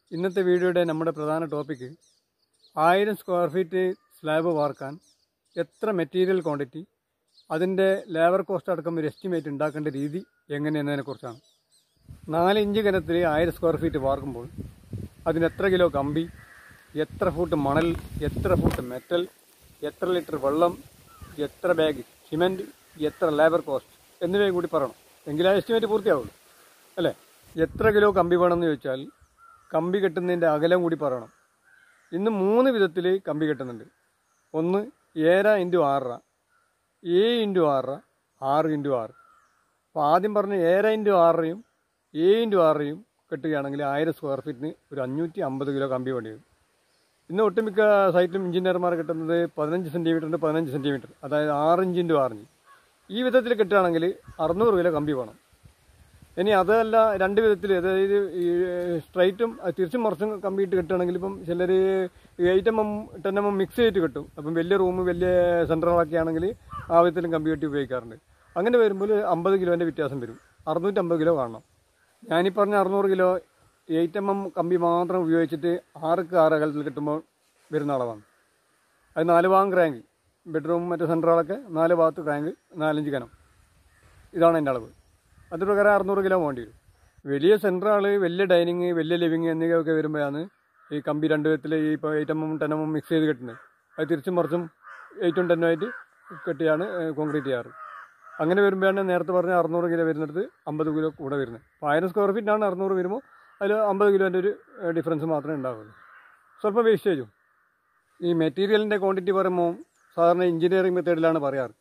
ഇന്നത്തെ വീഡിയോയുടെ നമ്മുടെ പ്രധാന ടോപ്പിക്ക് ആയിരം സ്ക്വയർ ഫീറ്റ് സ്ലാബ് വാർക്കാൻ എത്ര മെറ്റീരിയൽ ക്വാണ്ടിറ്റി അതിൻ്റെ ലേബർ കോസ്റ്റ് അടക്കം ഒരു എസ്റ്റിമേറ്റ് ഉണ്ടാക്കേണ്ട രീതി എങ്ങനെയെന്നതിനെക്കുറിച്ചാണ് നാല് ഇഞ്ച് കനത്തിൽ ആയിരം സ്ക്വയർ ഫീറ്റ് വാർക്കുമ്പോൾ അതിന് എത്ര കിലോ കമ്പി എത്ര ഫൂട്ട് മണൽ എത്ര ഫൂട്ട് മെറ്റൽ എത്ര ലിറ്റർ വെള്ളം എത്ര ബാഗ് സിമെൻറ്റ് എത്ര ലേബർ കോസ്റ്റ് എന്നിവയും കൂടി പറയണം എങ്കിലേ എസ്റ്റിമേറ്റ് പൂർത്തിയാവുള്ളൂ അല്ലേ എത്ര കിലോ കമ്പി വേണമെന്ന് ചോദിച്ചാൽ കമ്പി കെട്ടുന്നതിൻ്റെ അകലം കൂടി പറയണം ഇന്ന് മൂന്ന് വിധത്തിൽ കമ്പി കെട്ടുന്നുണ്ട് ഒന്ന് ഏഴര ഇൻറ്റു ആറര ഏഴ് ഇൻറ്റു ആറര ആറ് ഇൻറ്റു ആറ് അപ്പോൾ ആദ്യം പറഞ്ഞ ഏഴര ഇൻറ്റു ആറരയും ഏഴ് ഇൻറ്റു ആറരയും കെട്ടുകയാണെങ്കിൽ ആയിരം സ്ക്വയർ ഫീറ്റിന് ഒരു അഞ്ഞൂറ്റി അമ്പത് കിലോ കമ്പി വേണ്ടി വരും ഇന്ന് ഒട്ടുമിക്ക സൈറ്റിലും എഞ്ചിനീയർമാർ കിട്ടുന്നത് പതിനഞ്ച് സെൻറ്റിമീറ്ററിൻ്റെ പതിനഞ്ച് സെൻറ്റിമീറ്റർ അതായത് ആറ് ഇഞ്ച് ഇൻറ്റു ആറ് ഇഞ്ച് ഈ വിധത്തിൽ കിട്ടുകയാണെങ്കിൽ അറുന്നൂറ് കിലോ കമ്പി വേണം ഇനി അതല്ല രണ്ട് വിധത്തിൽ അതായത് ഈ സ്ട്രൈറ്റും അത് തിരിച്ചും മറിച്ചും കമ്പി ഇട്ട് കിട്ടുകയാണെങ്കിൽ ഇപ്പം ചിലർ eight M M ten M M mix ചെയ്തിട്ട് കിട്ടും അപ്പം വലിയ റൂം വലിയ സെൻറ്ററുകളൊക്കെ ആണെങ്കിൽ ആ വിധത്തിലും കമ്പി കെട്ടി ഉപയോഗിക്കാറുണ്ട് അങ്ങനെ വരുമ്പോൾ അമ്പത് കിലോൻ്റെ വ്യത്യാസം വരും അറുന്നൂറ്റമ്പത് കിലോ കാണണം ഞാനീ പറഞ്ഞ അറുന്നൂറ് കിലോ എയ്റ്റ് എം എം കമ്പി മാത്രം ഉപയോഗിച്ചിട്ട് ആർക്ക് ആറ് അകലത്തിൽ കിട്ടുമ്പോൾ വരുന്ന അളവാണ് അത് നാല് ഭാഗം ക്രാങ്ക് ബെഡ്റൂം മറ്റു സെൻറ്ററുകളൊക്കെ നാല് ഭാഗത്ത് ക്രാങ്ക് നാലഞ്ച് കനം ഇതാണ് എൻ്റെ അളവ് അത് പ്രകാരം അറുന്നൂറ് കിലോ വേണ്ടി വരും വലിയ സെൻറ്ററുകൾ വലിയ ഡൈനിങ് വലിയ ലിവിങ് എന്നിവയൊക്കെ വരുമ്പോഴാണ് ഈ കമ്പി രണ്ട് വിധത്തിൽ ഈ ഇപ്പോൾ eight M M ten M M mix ചെയ്ത് കെട്ടുന്നത് അത് തിരിച്ചും മറിച്ചും എയ്റ്റും ടെന്നും ആയിട്ട് കെട്ടിയാണ് കോൺക്രീറ്റ് ചെയ്യാറ് അങ്ങനെ വരുമ്പോഴാണ് നേരത്തെ പറഞ്ഞ അറുന്നൂറ് കിലോ വരുന്നിടത്ത് അമ്പത് കിലോ കൂടെ വരുന്നത് അപ്പോൾ ആയിരം സ്ക്വയർ ഫീറ്റാണ് അറുന്നൂറ് വരുമ്പോൾ അതിൽ അമ്പത് കിലോൻ്റെ ഒരു ഡിഫറൻസ് മാത്രമേ ഉണ്ടാവുള്ളൂ സ്വല്പം വേസ്റ്റേജും ഈ മെറ്റീരിയലിൻ്റെ ക്വാണ്ടിറ്റി പറയുമ്പോൾ സാധാരണ എഞ്ചിനീയറിംഗ് മെത്തേഡിലാണ് പറയാറ്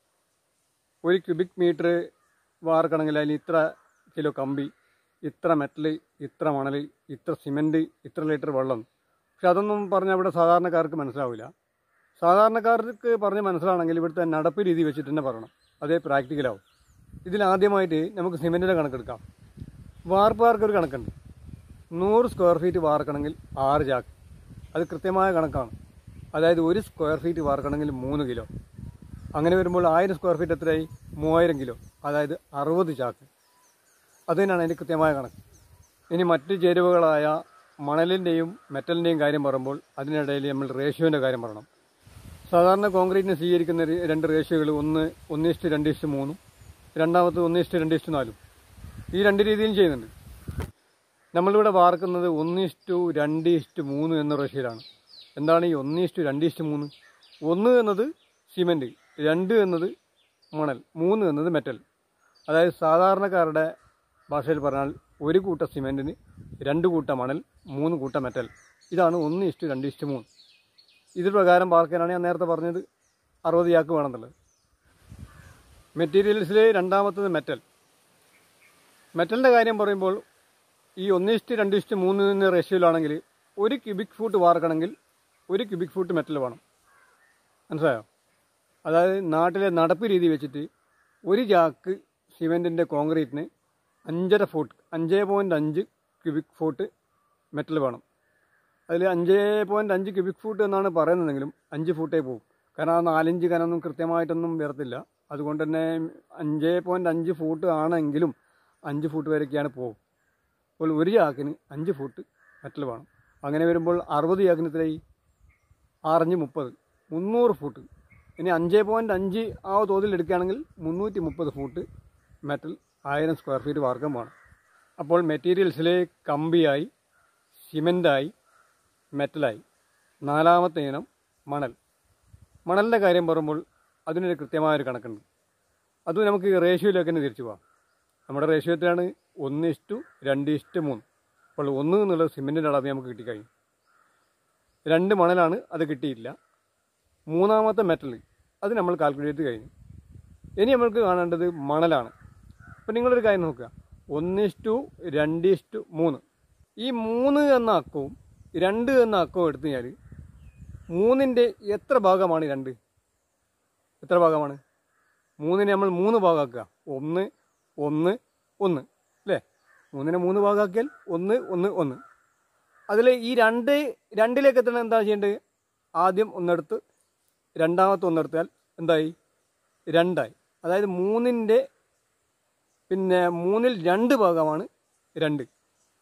ഒരു ക്യൂബിക് മീറ്റർ വാർക്കണമെങ്കിൽ അതിൽ ഇത്ര കിലോ കമ്പി ഇത്ര മെറ്റൽ ഇത്ര മണൽ ഇത്ര സിമെൻറ്റ് ഇത്ര ലിറ്റർ വെള്ളം പക്ഷെ അതൊന്നും പറഞ്ഞാൽ ഇവിടെ സാധാരണക്കാർക്ക് മനസ്സിലാവില്ല സാധാരണക്കാർക്ക് പറഞ്ഞ് മനസ്സിലാണെങ്കിൽ ഇവിടുത്തെ നടപ്പ് രീതി വെച്ചിട്ട് തന്നെ പറയണം അതേ പ്രാക്ടിക്കലാവും ഇതിലാദ്യമായിട്ട് നമുക്ക് സിമെൻറ്റിൻ്റെ കണക്കെടുക്കാം വാർപ്പുകാർക്ക് ഒരു കണക്കുണ്ട് നൂറ് സ്ക്വയർ ഫീറ്റ് വാർക്കണമെങ്കിൽ ആറ് ചാക്ക് അത് കൃത്യമായ കണക്കാണ് അതായത് ഒരു സ്ക്വയർ ഫീറ്റ് വാർക്കണമെങ്കിൽ മൂന്ന് കിലോ അങ്ങനെ വരുമ്പോൾ ആയിരം സ്ക്വയർ ഫീറ്റ് എത്രയായി മൂവായിരം കിലോ അതായത് അറുപത് ചാക്ക് അത് തന്നെയാണ് അതിൻ്റെ കൃത്യമായ കണക്ക് ഇനി മറ്റ് ചേരുവകളായ മണലിൻ്റെയും മെറ്റലിൻ്റെയും കാര്യം പറയുമ്പോൾ അതിനിടയിൽ നമ്മൾ റേഷ്യോൻ്റെ കാര്യം പറയണം സാധാരണ കോൺക്രീറ്റിന് സ്വീകരിക്കുന്ന ര- രണ്ട് റേഷ്യോകൾ ഒന്ന് ഒന്ന് ഇഷ്ടു രണ്ട് ഇഷ്ടു മൂന്നും രണ്ടാമത് ഒന്ന് ഇഷ്ടു രണ്ട് ഇഷ്ടു നാലും ഈ രണ്ട് രീതിയിലും ചെയ്യുന്നുണ്ട് നമ്മളിവിടെ വാർക്കുന്നത് ഒന്ന് ഇഷ്ടു രണ്ട് ഇഷ്ടു മൂന്ന് എന്ന റേഷ്യയിലാണ് എന്താണ് ഈ ഒന്ന് ഇഷ്ടു രണ്ട് ഇഷ്ടു മൂന്ന് ഒന്ന് എന്നത് സിമെൻറ്റ് രണ്ട് എന്നത് മണൽ മൂന്ന് എന്നത് മെറ്റൽ അതായത് സാധാരണക്കാരുടെ ഭാഷയിൽ പറഞ്ഞാൽ ഒരു കൂട്ട സിമെൻറ്റിന് രണ്ട് കൂട്ട മണൽ മൂന്ന് കൂട്ട മെറ്റൽ ഇതാണ് ഒന്ന് ഇഷ്ടു രണ്ട് ഇഷ്ടു മൂന്ന് ഇത് പ്രകാരം പാർക്കാനാണ് ഞാൻ നേരത്തെ പറഞ്ഞത് അറുപത് ചാക്ക് വേണമെന്നുള്ളത് മെറ്റീരിയൽസിലെ രണ്ടാമത്തത് മെറ്റൽ മെറ്റലിൻ്റെ കാര്യം പറയുമ്പോൾ ഈ ഒന്നിസ്റ്റ് രണ്ട് ഇസ്റ്റ് മൂന്ന് എന്ന റേഷ്യോയിലാണെങ്കിൽ ഒരു ക്യൂബിക് ഫൂട്ട് വാർക്കണമെങ്കിൽ ഒരു ക്യൂബിക് ഫൂട്ട് മെറ്റൽ വേണം മനസ്സിലായോ അതായത് നാട്ടിലെ നടപ്പ് രീതി വെച്ചിട്ട് ഒരു ചാക്ക് സിമെൻറ്റിൻ്റെ കോൺക്രീറ്റിന് അഞ്ചര ഫൂട്ട് അഞ്ച് പോയിൻറ്റ് അഞ്ച് ക്യൂബിക് ഫൂട്ട് മെറ്റൽ വേണം അതിൽ അഞ്ച് പോയിൻറ്റ് അഞ്ച് ക്യൂബിക് ഫൂട്ട് എന്നാണ് പറയുന്നതെങ്കിലും അഞ്ച് ഫൂട്ടേ പോകും കാരണം ആ നാലഞ്ച് കനൊന്നും കൃത്യമായിട്ടൊന്നും വരത്തില്ല അതുകൊണ്ട് തന്നെ അഞ്ച് പോയിൻറ്റ് അഞ്ച് ഫൂട്ട് ആണെങ്കിലും അഞ്ച് ഫൂട്ട് വരെയൊക്കെയാണ് പോകും അപ്പോൾ ഒരു ചാക്കിന് അഞ്ച് ഫൂട്ട് മെറ്റൽ വേണം അങ്ങനെ വരുമ്പോൾ അറുപത് ചാക്കിന് ഇത്രയായി ആറഞ്ച് മുപ്പത് മുന്നൂറ് ഫൂട്ട് ഇനി അഞ്ച് പോയിൻറ്റ് അഞ്ച് ആ തോതിൽ എടുക്കുകയാണെങ്കിൽ മുന്നൂറ്റി മുപ്പത് ഫൂട്ട് മെറ്റൽ ആയിരം സ്ക്വയർ ഫീറ്റ് വാർക്കം വേണം അപ്പോൾ മെറ്റീരിയൽസിലെ കമ്പിയായി സിമെൻ്റായി മെറ്റലായി നാലാമത്തെ ഇനം മണൽ മണലിൻ്റെ കാര്യം പറയുമ്പോൾ അതിനൊരു കൃത്യമായൊരു കണക്കുണ്ട് അത് നമുക്ക് റേഷ്യോയിലേക്ക് തന്നെ തിരിച്ചു പോകാം നമ്മുടെ റേഷ്യോ എത്രയാണ് ഒന്ന് ഇഷ്ടു രണ്ട് ഇഷ്ടു മൂന്ന് അപ്പോൾ ഒന്ന് എന്നുള്ളത് സിമെൻറ്റിൻ്റെ അളവ് നമുക്ക് കിട്ടിക്കഴിഞ്ഞു രണ്ട് മണലാണ് അത് കിട്ടിയില്ല മൂന്നാമത്തെ മെറ്റൽ അത് നമ്മൾ കാൽക്കുലേറ്റ് ചെയ്ത് കഴിഞ്ഞു ഇനി നമ്മൾക്ക് കാണേണ്ടത് മണലാണ് അപ്പം നിങ്ങളൊരു കാര്യം നോക്കുക ഒന്ന് ഇഷ്ടു രണ്ട് ഇഷ്ടു മൂന്ന് ഈ മൂന്ന് എന്ന അക്കവും രണ്ട് എന്ന അക്കവും എടുത്തു കഴിഞ്ഞാൽ മൂന്നിൻ്റെ എത്ര ഭാഗമാണ് രണ്ട് എത്ര ഭാഗമാണ് മൂന്നിനെ നമ്മൾ മൂന്ന് ഭാഗമാക്കുക ഒന്ന് ഒന്ന് ഒന്ന് അല്ലേ മൂന്നിനെ മൂന്ന് ഭാഗമാക്കിയാൽ ഒന്ന് ഒന്ന് ഒന്ന് അതിൽ ഈ രണ്ട് രണ്ടിലേക്ക് എത്തണം എന്താ ചെയ്യേണ്ടത് ആദ്യം ഒന്നെടുത്ത് രണ്ടാമത്തെ ഒന്നെടുത്താൽ എന്തായി രണ്ടായി അതായത് മൂന്നിൻ്റെ പിന്നെ മൂന്നിൽ രണ്ട് ഭാഗമാണ് രണ്ട്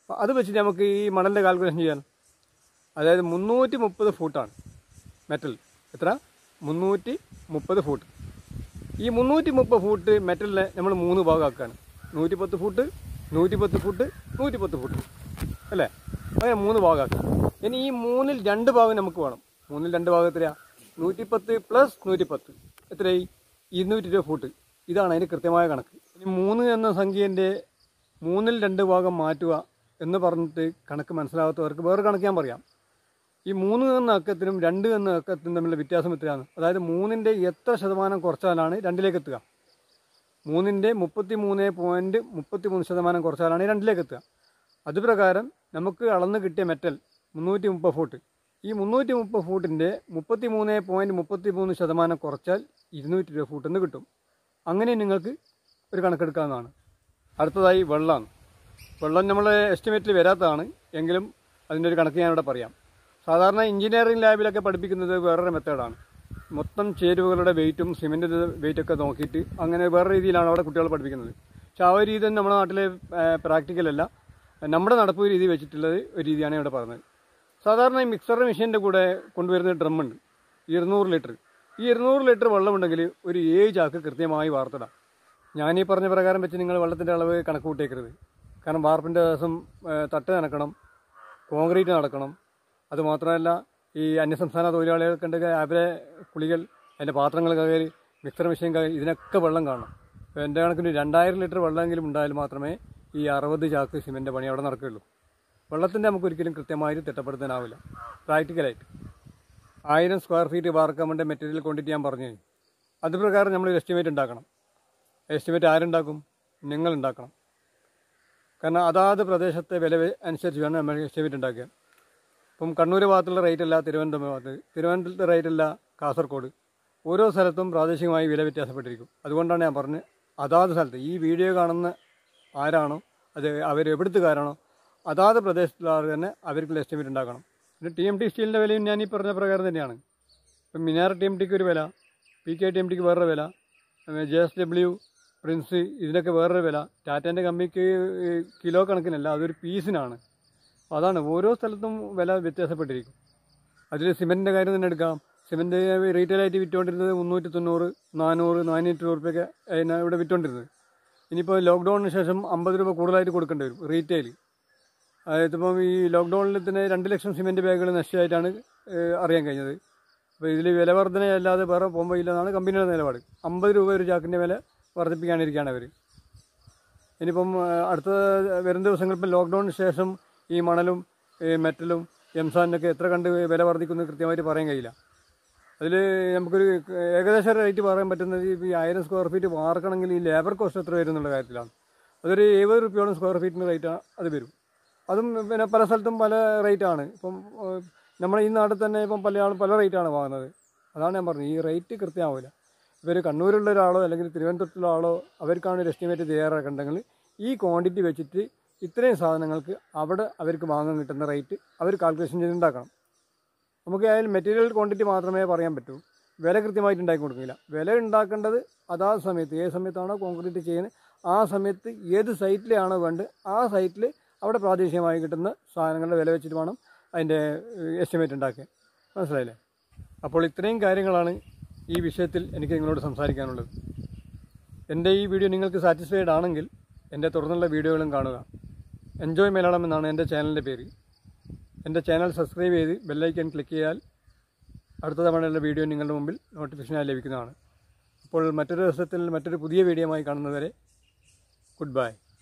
അപ്പോൾ അത് വെച്ചിട്ട് നമുക്ക് ഈ മണലിൻ്റെ കാൽക്കുലേഷൻ ചെയ്യാൻ അതായത് മുന്നൂറ്റി മുപ്പത് ഫൂട്ടാണ് മെറ്റൽ എത്ര മുന്നൂറ്റി മുപ്പത് ഫൂട്ട് ഈ മുന്നൂറ്റി മുപ്പത് ഫൂട്ട് മെറ്റലിനെ നമ്മൾ മൂന്ന് ഭാഗമാക്കുകയാണ് നൂറ്റി പത്ത് ഫൂട്ട് നൂറ്റി പത്ത് ഫൂട്ട് നൂറ്റി പത്ത് ഫൂട്ട് അല്ലേ അങ്ങനെ മൂന്ന് ഭാഗമാക്കാം ഇനി ഈ മൂന്നിൽ രണ്ട് ഭാഗം നമുക്ക് വേണം മൂന്നിൽ രണ്ട് ഭാഗം എത്രയാ നൂറ്റിപ്പത്ത് പ്ലസ് നൂറ്റിപ്പത്ത് എത്രയായി ഇരുന്നൂറ്റി ഇരുപത് ഫൂട്ട് ഇതാണ് അതിന് കൃത്യമായ കണക്ക് ഇനി മൂന്ന് എന്ന സംഖ്യേൻ്റെ മൂന്നിൽ രണ്ട് ഭാഗം മാറ്റുക എന്ന് പറഞ്ഞിട്ട് കണക്ക് മനസ്സിലാകാത്തവർക്ക് വേറെ കണക്ക് ഞാൻ പറയാം ഈ മൂന്ന് എന്ന അക്കത്തിനും രണ്ട് എന്ന അക്കത്തിനും തമ്മിലുള്ള വ്യത്യാസം എത്രയാണ് അതായത് മൂന്നിൻ്റെ എത്ര ശതമാനം കുറച്ചാലാണ് രണ്ടിലേക്ക് എത്തുക മൂന്നിൻ്റെ മുപ്പത്തി മൂന്ന് പോയിൻറ്റ് മുപ്പത്തി മൂന്ന് ശതമാനം കുറച്ചാലാണ് രണ്ടിലേക്ക് എത്തുക അതുപ്രകാരം നമുക്ക് അളന്ന് കിട്ടിയ മെറ്റൽ മുന്നൂറ്റി മുപ്പത് ഫൂട്ട് ഈ മുന്നൂറ്റി മുപ്പത് ഫൂട്ടിൻ്റെ മുപ്പത്തി മൂന്ന് പോയിൻറ്റ് മുപ്പത്തി മൂന്ന് ശതമാനം കുറച്ചാൽ ഇരുന്നൂറ്റി ഇരുപത് ഫൂട്ട് എന്ന് കിട്ടും അങ്ങനെ നിങ്ങൾക്ക് ഒരു കണക്കെടുക്കാവുന്നതാണ് അടുത്തതായി വെള്ളമാണ് വെള്ളം നമ്മൾ എസ്റ്റിമേറ്റിൽ വരാത്തതാണ് എങ്കിലും അതിൻ്റെ ഒരു കണക്ക് ഞാനിവിടെ പറയാം സാധാരണ എഞ്ചിനീയറിംഗ് ലാബിലൊക്കെ പഠിപ്പിക്കുന്നത് വേറൊരു മെത്തേഡാണ് മൊത്തം ചേരുവകളുടെ വെയിറ്റും സിമെൻറ്റിൻ്റെ വെയിറ്റൊക്കെ നോക്കിയിട്ട് അങ്ങനെ വേറെ രീതിയിലാണ് അവിടെ കുട്ടികൾ പഠിപ്പിക്കുന്നത് പക്ഷെ ആ ഒരു രീതി ഒന്നും നമ്മുടെ നാട്ടിലെ പ്രാക്ടിക്കലല്ല നമ്മുടെ നടപ്പ് രീതി വെച്ചിട്ടുള്ളത് ഒരു രീതിയാണ് ഇവിടെ പറഞ്ഞത് സാധാരണ ഈ മിക്സർ മെഷീൻ്റെ കൂടെ കൊണ്ടുവരുന്ന ഡ്രം ഉണ്ട് ഇരുന്നൂറ് ലിറ്റർ ഈ ഇരുന്നൂറ് ലിറ്റർ വെള്ളമുണ്ടെങ്കിൽ ഒരു ഏഴ് ചാക്ക് കൃത്യമായി വാർത്തിടാം ഞാൻ ഈ പറഞ്ഞ പ്രകാരം വെച്ച് നിങ്ങൾ വെള്ളത്തിൻ്റെ അളവ് കണക്ക് കൂട്ടിയേക്കരുത് കാരണം വാർപ്പിൻ്റെ ദിവസം ഏഹ്, തട്ട് നനക്കണം കോൺക്രീറ്റ് നടക്കണം അതുമാത്രമല്ല ഈ അന്യസംസ്ഥാന തൊഴിലാളികൾക്ക് ഉണ്ടെങ്കിൽ അവരെ കുളികൾ അതിൻ്റെ പാത്രങ്ങൾ കയറി മിക്സർ മെഷീൻ കയറി ഇതിനൊക്കെ വെള്ളം കാണണം അപ്പോൾ എൻ്റെ കണക്കിന് രണ്ടായിരം ലിറ്റർ വെള്ളമെങ്കിലും ഉണ്ടായാൽ മാത്രമേ ഈ അറുപത് ചാക്ക് സിമെൻ്റ് പണി അവിടെ നടക്കുകയുള്ളൂ വെള്ളത്തിൻ്റെ നമുക്ക് ഒരിക്കലും കൃത്യമായിട്ട് തിട്ടപ്പെടുത്താനാവില്ല പ്രാക്ടിക്കലായിട്ട് ആയിരം സ്ക്വയർ ഫീറ്റ് വാർക്കാൻ വേണ്ട മെറ്റീരിയൽ ക്വാണ്ടിറ്റി ഞാൻ പറഞ്ഞു കഴിഞ്ഞു. അത് പ്രകാരം നമ്മൾ എസ്റ്റിമേറ്റ് ഉണ്ടാക്കണം എസ്റ്റിമേറ്റ് ആരുണ്ടാക്കും നിങ്ങൾ ഉണ്ടാക്കണം കാരണം അതാത് പ്രദേശത്തെ വില വെ- അനുസരിച്ച് വേണം നമ്മൾ എസ്റ്റിമേറ്റ് ഉണ്ടാക്കുക ഇപ്പം കണ്ണൂർ ഭാഗത്തുള്ള റേറ്റ് അല്ല തിരുവനന്തപുരം ഭാഗത്ത് തിരുവനന്തപുരത്തെ റേറ്റ് അല്ല കാസർഗോഡ് ഓരോ സ്ഥലത്തും പ്രാദേശികമായി വില വ്യത്യാസപ്പെട്ടിരിക്കും അതുകൊണ്ടാണ് ഞാൻ പറഞ്ഞത് അതാത് സ്ഥലത്ത് ഈ വീഡിയോ കാണുന്ന ആരാണോ അത് അവർ എവിടുത്തുകാരാണോ അതാത് പ്രദേശത്തുള്ളവർ തന്നെ അവർക്കുള്ള എസ്റ്റിമേറ്റ് ഉണ്ടാക്കണം പിന്നെ ടി എം ടി സ്റ്റീലിൻ്റെ വിലയും ഞാൻ ഈ പറഞ്ഞ പ്രകാരം തന്നെയാണ് ഇപ്പം മിനാർ ടി എം ടിക്ക് ഒരു വില പി കെ ടി എം ടിക്ക് വേറൊരു വില ജെ എസ് ഡബ്ല്യു പ്രിൻസ് ഇതിനൊക്കെ വേറൊരു വില ടാറ്റേൻ്റെ കമ്പിക്ക് ഈ കിലോ കണക്കിനല്ല അതൊരു പീസിനാണ് അപ്പോൾ അതാണ് ഓരോ സ്ഥലത്തും വില വ്യത്യാസപ്പെട്ടിരിക്കും അതിൽ സിമെൻറ്റിൻ്റെ കാര്യം തന്നെ എടുക്കാം സിമെൻറ്റ് റീറ്റെയിലായിട്ട് വിറ്റുകൊണ്ടിരുന്നത് മുന്നൂറ്റി തൊണ്ണൂറ് നാനൂറ് നാനൂറ്റി രൂപയൊക്കെ അതിന് ഇവിടെ വിറ്റുകൊണ്ടിരുന്നത് ഇനിയിപ്പോൾ ലോക്ക്ഡൗണിന് ശേഷം അമ്പത് രൂപ കൂടുതലായിട്ട് കൊടുക്കേണ്ടി വരും റീറ്റെയിൽ അതായത് ഇപ്പം ഈ ലോക്ക്ഡൗണിൽ തന്നെ രണ്ട് ലക്ഷം സിമെൻറ്റ് ബാഗുകൾ നഷ്ടമായിട്ടാണ് ഏഹ്, അറിയാൻ കഴിഞ്ഞത് അപ്പോൾ ഇതിൽ വില വർധനയല്ലാതെ വേറെ പോകുമ്പോൾ ഇല്ലെന്നാണ് കമ്പനിയുടെ നിലപാട് അമ്പത് രൂപ ഒരു ചാക്കിൻ്റെ വില വർദ്ധിപ്പിക്കാനിരിക്കുകയാണ് അവർ ഇനിയിപ്പം ആ, അടുത്ത വരും ദിവസങ്ങളിൽ ഇപ്പം ലോക്ക്ഡൗണിന് ശേഷം ഈ മണലും ഈ മെറ്റലും എംസാനൊക്കെ എത്ര കണ്ട് വില വർദ്ധിക്കുന്നത് കൃത്യമായിട്ട് പറയാൻ കഴിയില്ല അതിൽ നമുക്കൊരു ഏകദേശം റേറ്റ് പറയാൻ പറ്റുന്നത് ഇപ്പോൾ ഈ ആയിരം സ്ക്വയർ ഫീറ്റ് വാർക്കണമെങ്കിൽ ഈ ലേബർ കോസ്റ്റ് എത്ര വരും എന്നുള്ള കാര്യത്തിലാണ് അതൊരു എഴുപത് റുപ്യോളം സ്ക്വയർ ഫീറ്റിന് റേറ്റ് അത് വരും അതും പിന്നെ പല സ്ഥലത്തും പല റേറ്റാണ് ഇപ്പം ഏഹ്, നമ്മുടെ ഈ നാട്ടിൽ തന്നെ ഇപ്പം പല ആളും പല റേറ്റാണ് വാങ്ങുന്നത് അതാണ് ഞാൻ പറഞ്ഞത് ഈ റേറ്റ് കൃത്യമാവില്ല ഇവർ കണ്ണൂരുള്ള ഒരാളോ അല്ലെങ്കിൽ തിരുവനന്തപുരത്തുള്ള ആളോ അവർക്കാണ് ഒരു എസ്റ്റിമേറ്റ് തയ്യാറാക്കേണ്ടെങ്കിൽ ഈ ക്വാണ്ടിറ്റി വെച്ചിട്ട് ഇത്രയും സാധനങ്ങൾക്ക് അവിടെ അവർക്ക് വാങ്ങാൻ കിട്ടുന്ന റേറ്റ് അവർ കാൽക്കുലേഷൻ ചെയ്തുണ്ടാക്കണം നമുക്ക് ആയാലും മെറ്റീരിയൽ ക്വാണ്ടിറ്റി മാത്രമേ പറയാൻ പറ്റൂ വില കൃത്യമായിട്ട് ഉണ്ടാക്കി കൊടുക്കില്ല വില ഉണ്ടാക്കേണ്ടത് അതാ സമയത്ത് ഏത് സമയത്താണോ കോൺക്രീറ്റ് ചെയ്യുന്നത് ആ സമയത്ത് ഏത് സൈറ്റിലാണോ വേണ്ടത് ആ സൈറ്റിൽ അവിടെ പ്രാദേശികമായി കിട്ടുന്ന സാധനങ്ങളുടെ വില വെച്ചിട്ട് വേണം അതിൻ്റെ എസ്റ്റിമേറ്റ് ഉണ്ടാക്കാൻ മനസ്സിലായില്ലേ അപ്പോൾ ഇത്രയും കാര്യങ്ങളാണ് ഈ വിഷയത്തിൽ എനിക്ക് നിങ്ങളോട് സംസാരിക്കാനുള്ളത് എൻ്റെ ഈ വീഡിയോ നിങ്ങൾക്ക് സാറ്റിസ്ഫൈഡ് ആണെങ്കിൽ എൻ്റെ തുടർന്നുള്ള വീഡിയോകളും കാണുക എൻജോയ് മലയാളം എന്നാണ് എൻ്റെ ചാനലിൻ്റെ പേര് എൻ്റെ ചാനൽ സബ്സ്ക്രൈബ് ചെയ്ത് ബെല്ലൈക്കൻ ക്ലിക്ക് ചെയ്താൽ അടുത്ത തവണയുള്ള വീഡിയോ നിങ്ങളുടെ മുമ്പിൽ നോട്ടിഫിക്കേഷനായി ലഭിക്കുന്നതാണ് അപ്പോൾ മറ്റൊരു ദിവസത്തിൽ മറ്റൊരു പുതിയ വീഡിയോയുമായി കാണുന്നതുവരെ ഗുഡ് ബൈ